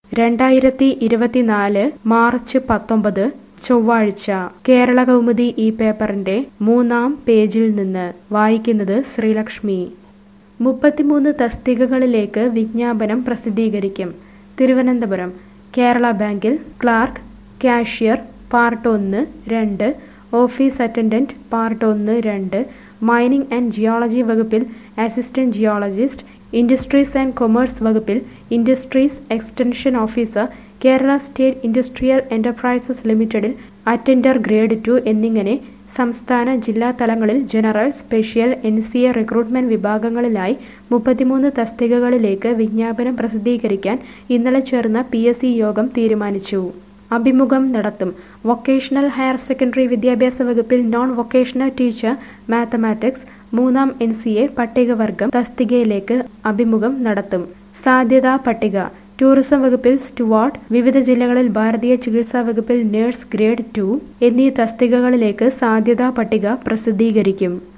രണ്ടായിരത്തി ഇരുപത്തിനാല് മാർച്ച് പത്തൊമ്പത് ചൊവ്വാഴ്ച കേരള കൗമുദി ഈ പേപ്പറിന്റെ മൂന്നാം പേജിൽ നിന്ന് വായിക്കുന്നത് ശ്രീലക്ഷ്മി മുപ്പത്തിമൂന്ന് തസ്തികകളിലേക്ക് വിജ്ഞാപനം പ്രസിദ്ധീകരിക്കും തിരുവനന്തപുരം കേരള ബാങ്കിൽ ക്ലാർക്ക് കാഷ്യർ പാർട്ട് ഒന്ന് രണ്ട് ഓഫീസ് അറ്റൻഡന്റ് പാർട്ട് ഒന്ന് രണ്ട് മൈനിംഗ് ആൻഡ് ജിയോളജി വകുപ്പിൽ assistant geologist industries and commerce വകുപ്പിൽ industries extension officer Kerala state industrial enterprises ലിമിറ്റഡിൽ അറ്റൻഡർ ഗ്രേഡ് ടു എന്നിങ്ങനെ സംസ്ഥാന ജില്ലാ തലങ്ങളിൽ general special N C A recruitment വിഭാഗങ്ങളിലായി മുപ്പത്തിമൂന്ന് തസ്തികകളിലേക്ക് വിജ്ഞാപനം പ്രസിദ്ധീകരിക്കാൻ ഇന്നലെ ചേർന്ന പി എസ് സി യോഗം തീരുമാനിച്ചു അഭിമുഖം നടത്തും വൊക്കേഷണൽ ഹയർ സെക്കൻഡറി വിദ്യാഭ്യാസ വകുപ്പിൽ നോൺ വൊക്കേഷണൽ ടീച്ചർ മാത്തമാറ്റിക്സ് മൂന്നാം എൻ സി എ പട്ടികവർഗം തസ്തികയിലേക്ക് അഭിമുഖം നടത്തും സാധ്യതാ പട്ടിക ടൂറിസം വകുപ്പിൽ സ്റ്റുവാർട്ട് വിവിധ ജില്ലകളിൽ ഭാരതീയ ചികിത്സാ വകുപ്പിൽ നഴ്സ് ഗ്രേഡ് ടു എന്നീ തസ്തികകളിലേക്ക് സാധ്യതാ പട്ടിക പ്രസിദ്ധീകരിക്കും